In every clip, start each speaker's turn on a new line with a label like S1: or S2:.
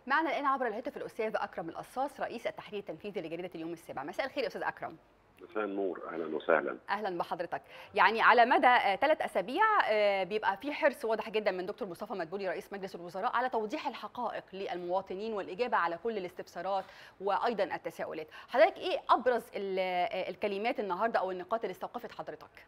S1: معنا الان عبر الهاتف الاستاذ اكرم القصاص رئيس التحرير التنفيذي لجريده اليوم السابع مساء الخير يا استاذ اكرم
S2: مساء النور اهلا وسهلا
S1: اهلا بحضرتك يعني على مدى ثلاث اسابيع بيبقى في حرص واضح جدا من دكتور مصطفى مدبولي رئيس مجلس الوزراء على توضيح الحقائق للمواطنين والاجابه على كل الاستفسارات وايضا التساؤلات حضرتك ايه ابرز الكلمات النهارده او النقاط اللي استوقفت حضرتك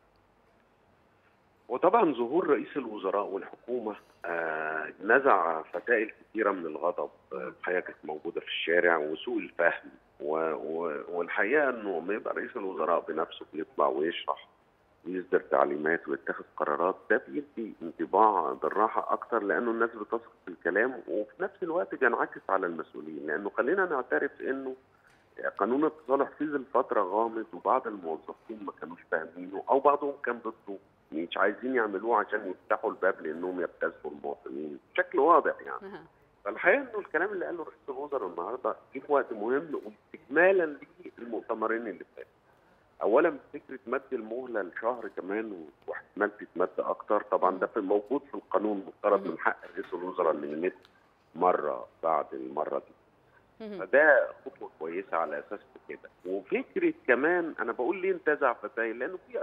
S2: وطبعا ظهور رئيس الوزراء والحكومه آه نزع فتائل كثيره من الغضب الحقيقه كانت موجوده في الشارع وسوء الفهم و و والحقيقه انه لما يبقى رئيس الوزراء بنفسه بيطلع ويشرح ويصدر تعليمات ويتخذ قرارات ده بيدي انطباع بالراحه اكتر لانه الناس بتثق في الكلام وفي نفس الوقت بينعكس على المسؤولين لانه خلينا نعترف انه قانون التصالح في الفترة غامض وبعض الموظفين ما كانوش فاهمينه او بعضهم كان ضده مش عايزين يعملوه عشان يفتحوا الباب لانهم يبتزوا المواطنين بشكل واضح يعني فالحقيقه انه الكلام اللي قاله رئيس الوزراء النهارده جه في وقت مهم واستكمالا للمؤتمرين اللي فاتوا. اولا فكره مد المهله لشهر كمان واحتمال تتمد اكتر طبعا ده في موجود في القانون مفترض من حق رئيس الوزراء انه يمد مره بعد المره دي. فده خطوه كويسه على اساس كده وفكره كمان انا بقول ليه انتزع فتايل لانه في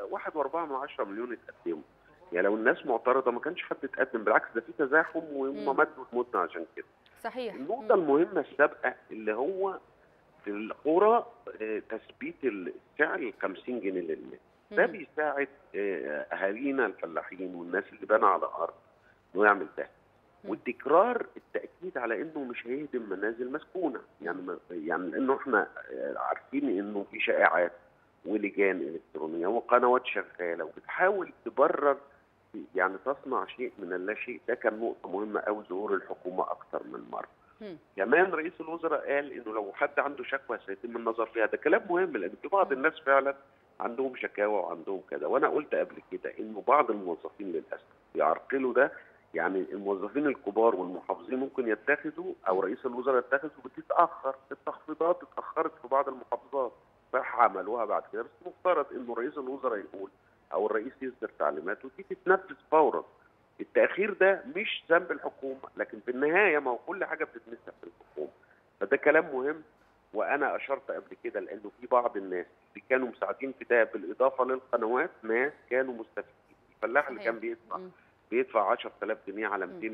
S2: 1.4 مليون اتقدموا يعني لو الناس معترضه ما كانش حد اتقدم بالعكس ده في تزاحم وهم مدوا المده عشان كده
S1: صحيح
S2: النقطه المهمه السابقه اللي هو في القرى تثبيت السعر ال 50 جنيه للمتر ده بيساعد اهالينا الفلاحين والناس اللي بنى على ارض انه يعمل ده والتكرار التاكيد على انه مش هيهدم منازل مسكونه يعني يعني لانه احنا عارفين انه في شائعات ولجان الكترونيه وقنوات شغاله وبتحاول تبرر يعني تصنع شيء من اللا شيء ده كان نقطه مهمه قوي ظهور الحكومه اكثر من مره. كمان رئيس الوزراء قال انه لو حد عنده شكوى سيتم النظر فيها ده كلام مهم لان في بعض الناس فعلا عندهم شكاوى وعندهم كذا وانا قلت قبل كده انه بعض الموظفين للاسف بيعرقلوا ده يعني الموظفين الكبار والمحافظين ممكن يتخذوا او رئيس الوزراء يتخذوا بتتاخر التخفيضات اتاخرت في بعض المحافظات صح عملوها بعد كده بس مفترض انه رئيس الوزراء يقول او الرئيس يصدر تعليمات ودي تتنفذ فورا التاخير ده مش ذنب الحكومه لكن في النهايه ما هو كل حاجه بتتنسى في الحكومه فده كلام مهم وانا اشرت قبل كده لانه في بعض الناس اللي كانوا مساعدين في ده بالاضافه للقنوات ناس كانوا مستفيدين الفلاح اللي كان بيدفع بيدفع 10000 جنيه على 200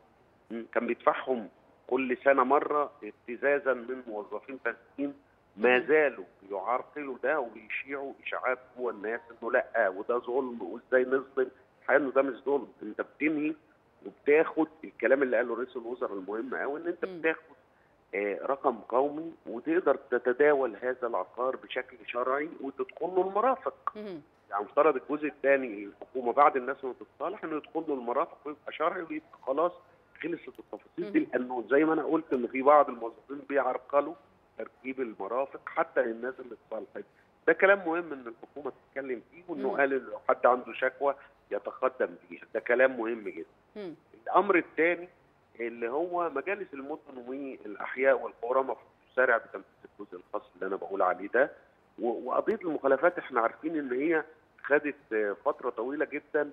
S2: متر كان بيدفعهم كل سنه مره ابتزازا من موظفين فاسدين ما زالوا يعرقلوا ده ويشيعوا اشاعات جوه الناس انه لا وده ظلم وازاي نظلم الحقيقه انه ده مش ظلم انت بتنهي وبتاخد الكلام اللي قاله رئيس الوزراء المهم قوي ان انت بتاخد آه رقم قومي وتقدر تتداول هذا العقار بشكل شرعي وتدخل له المرافق يعني مفترض الجزء الثاني الحكومه بعد الناس ما تتصالح انه يدخل له المرافق ويبقى شرعي ويبقى خلاص خلصت التفاصيل دي لانه زي ما انا قلت ان في بعض الموظفين بيعرقلوا تركيب المرافق حتى للناس اللي اتصالحت ده كلام مهم ان الحكومه تتكلم فيه وانه قال لو حد عنده شكوى يتقدم بيها ده كلام مهم جدا الامر الثاني اللي هو مجالس المدن والاحياء والقرى المفروض تسارع بتنفيذ الجزء الخاص اللي انا بقول عليه ده وقضيه المخالفات احنا عارفين ان هي خدت فتره طويله جدا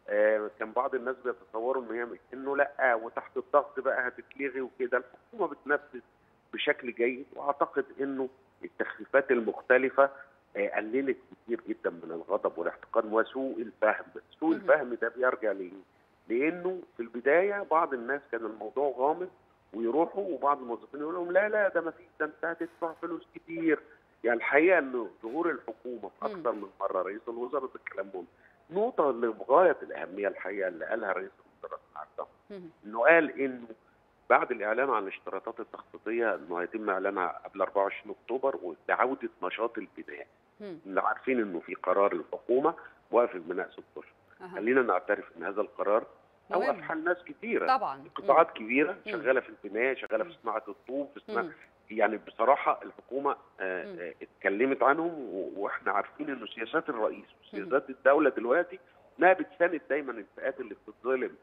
S2: كان بعض الناس بيتصوروا ان هي انه لا وتحت الضغط بقى هتتلغي وكده الحكومه بتنفذ بشكل جيد واعتقد انه التخفيفات المختلفه قللت كتير جدا من الغضب والاحتقان وسوء الفهم، سوء الفهم ده بيرجع ليه؟ لانه في البدايه بعض الناس كان الموضوع غامض ويروحوا وبعض الموظفين يقول لهم لا لا ده ما فيش ده انت هتدفع فلوس كتير يعني الحقيقه انه ظهور الحكومه في اكثر من مره رئيس الوزراء ده كلام مهم. نقطه اللي بغايه الاهميه الحقيقه اللي قالها رئيس الوزراء النهارده انه قال انه بعد الاعلان عن الاشتراطات التخطيطيه انه هيتم اعلانها قبل 24 اكتوبر لعوده نشاط البناء. اللي عارفين انه في قرار الحكومه واقف البناء ست اشهر. أه. خلينا نعترف ان هذا القرار اوقف حال ناس كثيره
S1: طبعا
S2: قطاعات كبيره شغاله في البناء شغاله في صناعه الطوب في صناعه يعني بصراحه الحكومه آه اتكلمت عنهم واحنا عارفين انه سياسات الرئيس وسياسات الدوله دلوقتي انها بتساند دايما الفئات اللي بتتظلم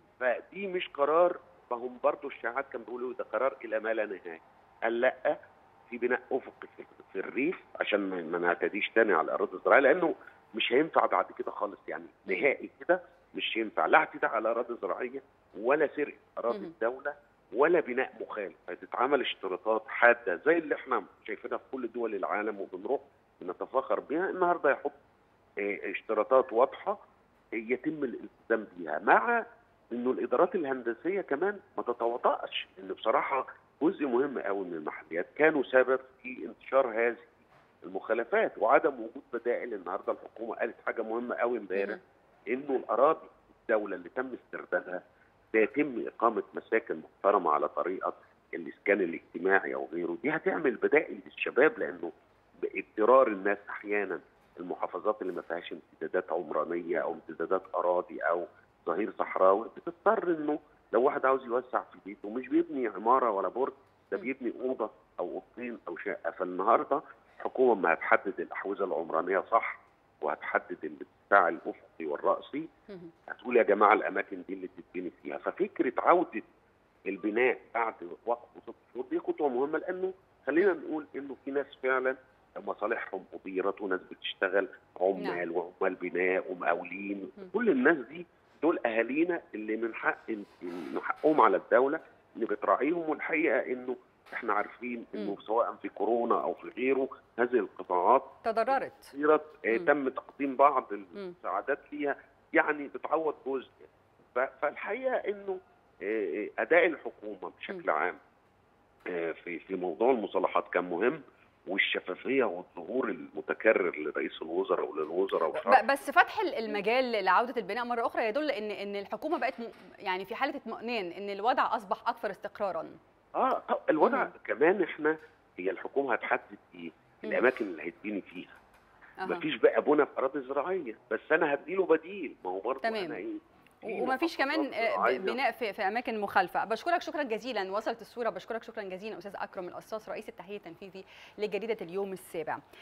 S2: فدي مش قرار فهم برضه الشائعات كانوا بيقولوا ده قرار الى ما لا نهايه قال لا في بناء افقي في الريف عشان ما نعتديش تاني على الاراضي الزراعيه لانه مش هينفع بعد كده خالص يعني نهائي كده مش ينفع لا اعتداء على اراضي زراعيه ولا سرقه اراضي الدوله ولا بناء مخالف هتتعمل اشتراطات حاده زي اللي احنا شايفينها في كل دول العالم وبنروح نتفاخر بيها النهارده يحط اه، اشتراطات واضحه اه، يتم الالتزام بيها مع انه الادارات الهندسيه كمان ما تتواطاش ان بصراحه جزء مهم قوي من المحليات كانوا سبب في انتشار هذه المخالفات وعدم وجود بدائل النهارده الحكومه قالت حاجه مهمه قوي امبارح انه الاراضي الدوله اللي تم استردادها سيتم اقامه مساكن محترمه على طريقه الاسكان الاجتماعي او غيره دي هتعمل بدائل للشباب لانه باضطرار الناس احيانا المحافظات اللي ما فيهاش امتدادات عمرانيه او امتدادات اراضي او ظهير صحراوي بتضطر انه لو واحد عاوز يوسع في بيته مش بيبني عماره ولا برج ده
S1: م.
S2: بيبني اوضه او اوضتين او شقه فالنهارده الحكومه ما هتحدد الاحوزه العمرانيه صح وهتحدد الارتفاع الافقي والراسي
S1: مهم.
S2: هتقول يا جماعه الاماكن دي اللي تتبني فيها ففكره عوده البناء بعد وقت ست شهور دي خطوه مهمه لانه خلينا نقول انه في ناس فعلا مصالحهم أديرت وناس بتشتغل عمال وعمال بناء ومقاولين
S1: م.
S2: كل الناس دي دول اهالينا اللي من حق انه حقهم على الدوله اللي بتراعيهم والحقيقه انه احنا عارفين انه
S1: م.
S2: سواء في كورونا او في غيره هذه القطاعات
S1: تضررت
S2: صيرت آه،
S1: مم.
S2: تم تقديم بعض المساعدات ليها يعني بتعوض جزء ف- فالحقيقه انه آه، آه، اداء الحكومه بشكل عام آه، في في موضوع المصالحات كان مهم والشفافيه والظهور المتكرر لرئيس الوزراء وللوزراء وشرح
S1: ب- بس فتح ال- المجال لعوده البناء مره اخرى يدل ان ان الحكومه بقت م- يعني في حاله اطمئنان ان الوضع اصبح اكثر استقرارا
S2: اه طب الوضع
S1: مم.
S2: كمان احنا هي الحكومه هتحدد ايه
S1: مم.
S2: الاماكن اللي هيتبني فيها
S1: أها.
S2: مفيش بقى بنى في اراضي زراعيه بس انا هديله بديل ما هو برضه
S1: تمام.
S2: انا ايه في
S1: وما فيش كمان
S2: محافظات
S1: آه، ب-
S2: زراعية.
S1: بناء في, في اماكن مخالفه بشكرك شكرا جزيلا وصلت الصوره بشكرك شكرا جزيلا استاذ اكرم القصاص رئيس التحليل التنفيذي لجريده اليوم السابع